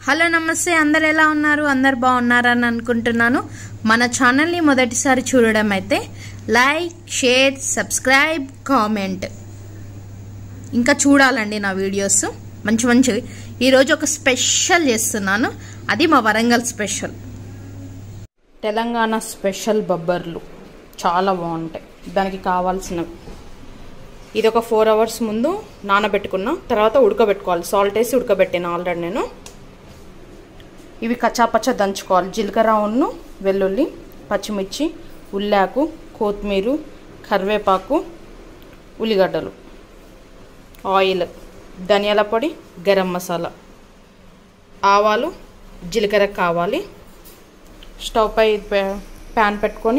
hello నమస్తే అందరు ఎలా ఉన్నారు అందరు బాగున్నారని అనుకుంటున్నాను మన ఛానల్ని మొదటిసారి చూడడం అయితే లైక్ షేర్ సబ్స్క్రైబ్ కామెంట్ ఇంకా చూడాలండి నా వీడియోస్ మంచి మంచివి ఈరోజు ఒక స్పెషల్ చేస్తున్నాను అది మా వరంగల్ స్పెషల్ తెలంగాణ స్పెషల్ బొబ్బర్లు చాలా బాగుంటాయి దానికి కావాల్సినవి ఇది ఒక ఫోర్ అవర్స్ ముందు నానబెట్టుకున్నా తర్వాత ఉడకబెట్టుకోవాలి సాల్ట్ వేసి ఉడకబెట్టాను ఆల్రెడీ నేను ఇవి కచ్చాపచ్చ దంచుకోవాలి జీలకర్ర ఉన్ను వెల్లుల్లి పచ్చిమిర్చి ఉల్లాకు కొత్తిమీర కరివేపాకు ఉల్లిగడ్డలు ఆయిల్ ధనియాల పొడి గరం మసాలా ఆవాలు జీలకర్ర కావాలి స్టవ్ పై ప్యాన్ పెట్టుకొని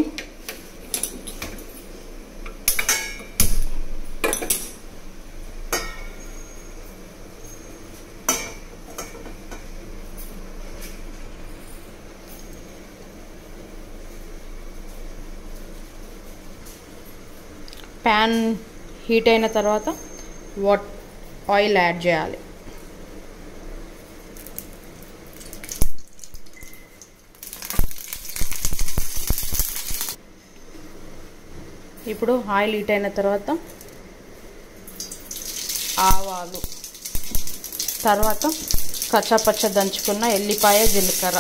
ప్యాన్ హీట్ అయిన తర్వాత వాట్ ఆయిల్ యాడ్ చేయాలి ఇప్పుడు ఆయిల్ హీట్ అయిన తర్వాత ఆవాలు తర్వాత కచ్చాపచ్చ దంచుకున్న ఎల్లిపాయ జీలకర్ర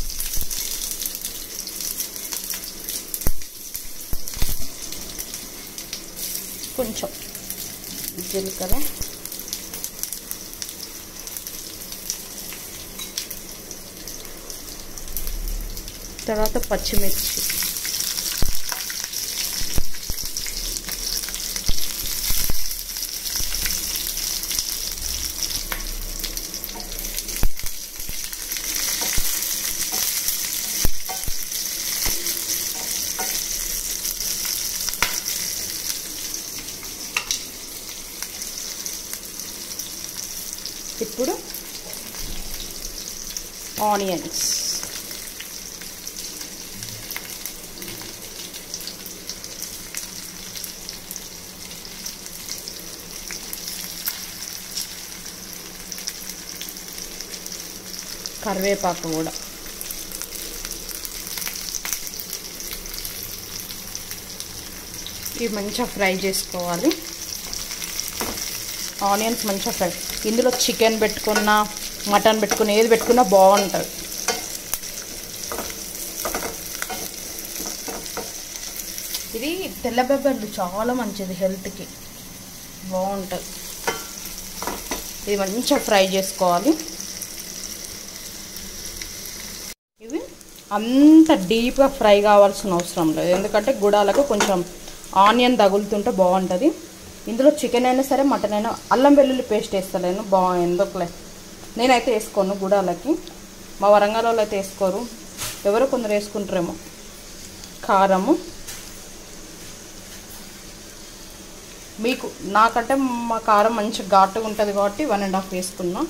కొంచెం జీలకర్ర తర్వాత పచ్చిమిర్చి ఇప్పుడు ఆనియన్స్ కరివేపాకు కూడా ఇవి మంచిగా ఫ్రై చేసుకోవాలి ఆనియన్స్ మంచిగా ఫ్రై ఇందులో చికెన్ పెట్టుకున్నా మటన్ పెట్టుకున్న ఏది పెట్టుకున్నా బాగుంటుంది ఇది తెల్ల బెబ్బర్లు చాలా మంచిది హెల్త్కి బాగుంటుంది ఇది మంచిగా ఫ్రై చేసుకోవాలి ఇవి అంత డీప్గా ఫ్రై కావాల్సిన అవసరం లేదు ఎందుకంటే గుడాలకు కొంచెం ఆనియన్ తగులుతుంటే బాగుంటుంది ఇందులో చికెన్ అయినా సరే మటన్ అయినా అల్లం వెల్లుల్లి పేస్ట్ వేస్తలేను బా ఎందుకులే నేనైతే వేసుకోను గుడాలకి మా వరంగల్ వాళ్ళు అయితే వేసుకోరు ఎవరో కొందరు వేసుకుంటారేమో కారము మీకు నాకంటే మా కారం మంచి ఘాటుగా ఉంటుంది కాబట్టి వన్ అండ్ హాఫ్ వేసుకున్నా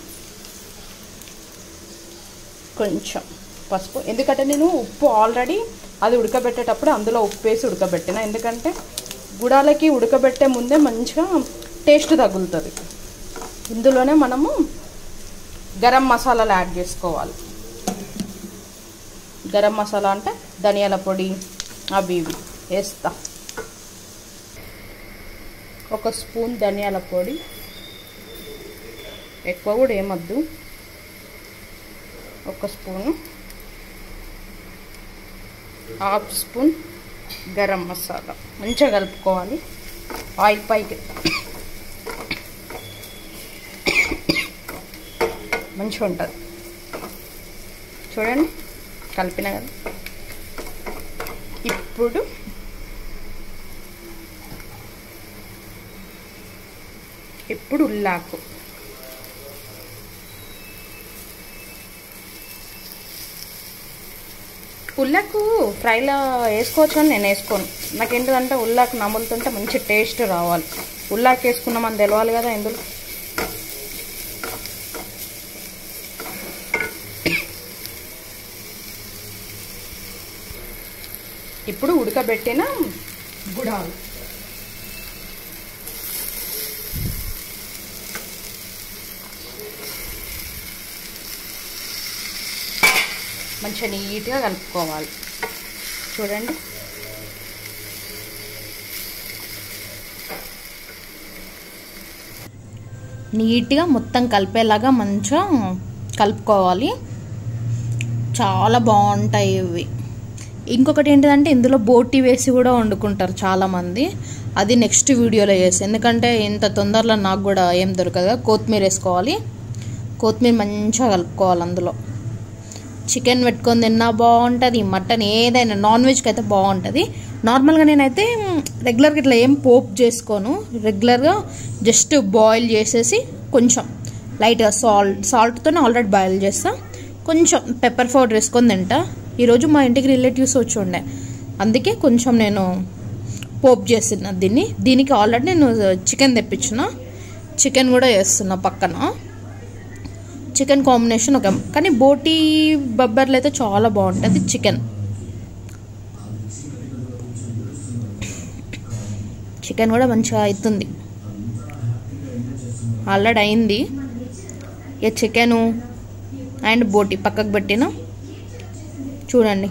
కొంచెం పసుపు ఎందుకంటే నేను ఉప్పు ఆల్రెడీ అది ఉడకబెట్టేటప్పుడు అందులో ఉప్పు వేసి ఉడకబెట్టిన ఎందుకంటే గుడాలకి ఉడకబెట్టే ముందే మంచిగా టేస్ట్ తగులుతుంది ఇందులోనే మనము గరం మసాలాలు యాడ్ చేసుకోవాలి గరం మసాలా అంటే ధనియాల పొడి అవి ఇవి వేస్తా ఒక స్పూన్ ధనియాల పొడి ఎక్కువ కూడా ఏమద్దు ఒక spoon half spoon garam masala మంచిగా కలుపుకోవాలి ఆయిల్ పైకి మంచిగా ఉంటుంది చూడండి కలిపిన కదా ఇప్పుడు ఇప్పుడు ఉల్లాకు ఉల్లాకు ఫ్రైలో వేసుకోవచ్చు అని నేను వేసుకోను నాకు ఏంటంటే ఉల్లాకు నములుతుంటే మంచి టేస్ట్ రావాలి ఉల్లాకు వేసుకున్నామని తెలవాలి కదా ఇందులో ఇప్పుడు ఉడకబెట్టిన గుడాలు మంచిగా నీట్గా కలుపుకోవాలి చూడండి నీట్గా మొత్తం కలిపేలాగా మంచిగా కలుపుకోవాలి చాలా బాగుంటాయి ఇవి ఇంకొకటి ఏంటిదంటే ఇందులో బోటి వేసి కూడా వండుకుంటారు చాలామంది అది నెక్స్ట్ వీడియోలో చేసి ఎందుకంటే ఇంత తొందరలో నాకు కూడా ఏం దొరకదు కదా కొత్తిమీర వేసుకోవాలి కొత్తిమీర మంచిగా కలుపుకోవాలి అందులో చికెన్ పెట్టుకొని తిన్నా బాగుంటుంది మటన్ ఏదైనా నాన్ వెజ్కి అయితే బాగుంటుంది నార్మల్గా నేనైతే రెగ్యులర్గా ఇట్లా ఏం పోప్ చేసుకోను రెగ్యులర్గా జస్ట్ బాయిల్ చేసేసి కొంచెం లైట్గా సాల్ట్ సాల్ట్తోనే ఆల్రెడీ బాయిల్ చేస్తా కొంచెం పెప్పర్ పౌడర్ వేసుకొని తింటా ఈరోజు మా ఇంటికి రిలేటివ్స్ వచ్చి ఉండే అందుకే కొంచెం నేను పోప్ చేసిన దీన్ని దీనికి ఆల్రెడీ నేను చికెన్ తెప్పించిన చికెన్ కూడా చేస్తున్నా పక్కన చికెన్ కాంబినేషన్ ఒక కానీ బోటీ బబ్బర్లు అయితే చాలా బాగుంటుంది చికెన్ చికెన్ కూడా మంచిగా అవుతుంది ఆల్రెడీ అయింది ఇక చికెను అండ్ బోటి పక్కకు పెట్టిన చూడండి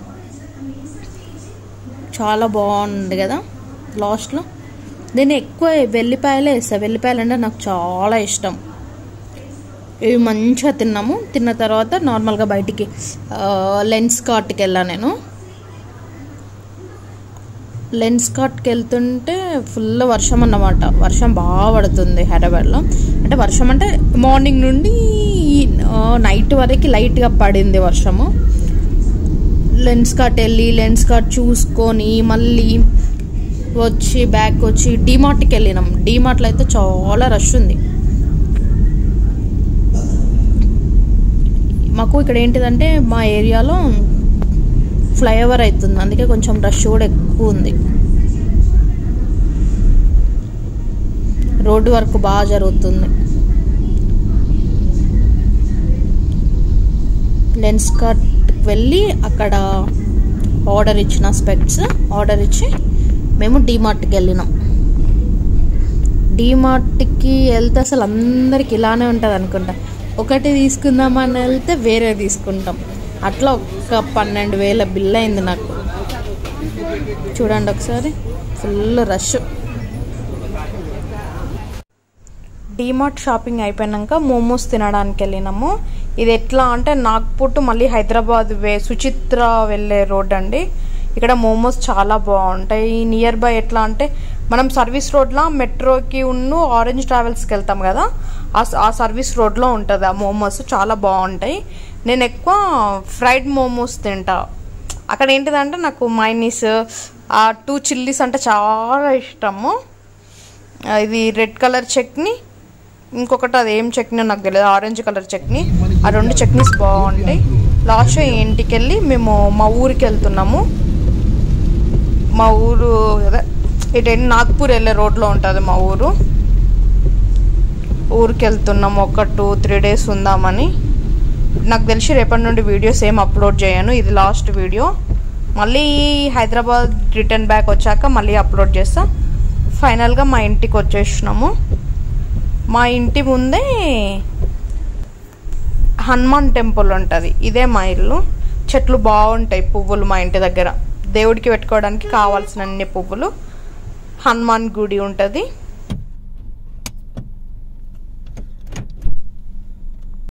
చాలా బాగుంది కదా లాస్ట్లో నేను ఎక్కువ వెల్లిపాయలే వేస్తాను వెల్లిపాయలు అంటే నాకు చాలా ఇష్టం ఇవి మంచిగా తిన్నాము తిన్న తర్వాత నార్మల్గా బయటికి లెన్స్ కార్ట్కి వెళ్ళా నేను లెన్స్ కార్ట్కి వెళ్తుంటే ఫుల్ వర్షం అన్నమాట వర్షం బాగా పడుతుంది హైదరాబాద్లో అంటే వర్షం అంటే మార్నింగ్ నుండి నైట్ వరకు లైట్గా పడింది వర్షము లెన్స్ కార్ట్ వెళ్ళి లెన్స్ కార్ట్ చూసుకొని మళ్ళీ వచ్చి బ్యాక్ వచ్చి డీమార్ట్కి వెళ్ళినాం డీమార్ట్లో అయితే చాలా రష్ ఉంది మాకు ఇక్కడ ఏంటిదంటే మా ఏరియాలో ఫ్లైఓవర్ అవుతుంది అందుకే కొంచెం రష్ కూడా ఎక్కువ ఉంది రోడ్డు వర్క్ బాగా జరుగుతుంది లెన్స్ కట్ వెళ్ళి అక్కడ ఆర్డర్ ఇచ్చిన స్పెక్ట్స్ ఆర్డర్ ఇచ్చి మేము డీమార్ట్కి వెళ్ళినాం డీమార్ట్కి వెళ్తే అసలు అందరికి ఇలానే ఉంటుంది అనుకుంటా ఒకటి తీసుకుందామని వెళ్తే వేరే తీసుకుంటాం అట్లా ఒక పన్నెండు వేల బిల్ అయింది నాకు చూడండి ఒకసారి ఫుల్ రష్ డీమార్ట్ షాపింగ్ అయిపోయాక మోమోస్ తినడానికి వెళ్ళినాము ఇది ఎట్లా అంటే నాగ్పూర్ టు మళ్ళీ హైదరాబాద్ వే సుచిత్ర వెళ్ళే రోడ్ అండి ఇక్కడ మోమోస్ చాలా బాగుంటాయి నియర్ బై ఎట్లా అంటే మనం సర్వీస్ రోడ్లో మెట్రోకి ఉన్ను ఆరెంజ్ ట్రావెల్స్కి వెళ్తాం కదా ఆ సర్వీస్ రోడ్లో ఉంటుంది ఆ మోమోస్ చాలా బాగుంటాయి నేను ఎక్కువ ఫ్రైడ్ మోమోస్ తింటా అక్కడ ఏంటిదంటే నాకు మైనీస్ ఆ టూ చిల్లీస్ అంటే చాలా ఇష్టము ఇది రెడ్ కలర్ చట్నీ ఇంకొకటి అది ఏం చట్నీ నాకు తెలియదు ఆరెంజ్ కలర్ చట్నీ ఆ రెండు చట్నీస్ బాగుంటాయి లాస్ట్ ఇంటికి వెళ్ళి మేము మా ఊరికి వెళ్తున్నాము మా ఊరు అదే ఇటు నాగ్పూర్ వెళ్ళే రోడ్లో ఉంటుంది మా ఊరు ఊరికి వెళ్తున్నాము ఒక టూ త్రీ డేస్ ఉందామని నాకు తెలిసి రేపటి నుండి వీడియోస్ ఏం అప్లోడ్ చేయను ఇది లాస్ట్ వీడియో మళ్ళీ హైదరాబాద్ రిటర్న్ బ్యాక్ వచ్చాక మళ్ళీ అప్లోడ్ చేస్తా ఫైనల్గా మా ఇంటికి వచ్చేసినాము మా ఇంటి ముందే హనుమాన్ టెంపుల్ ఉంటుంది ఇదే మా ఇల్లు చెట్లు బాగుంటాయి పువ్వులు మా ఇంటి దగ్గర దేవుడికి పెట్టుకోవడానికి కావాల్సిన అన్ని పువ్వులు హనుమాన్ గుడి ఉంటుంది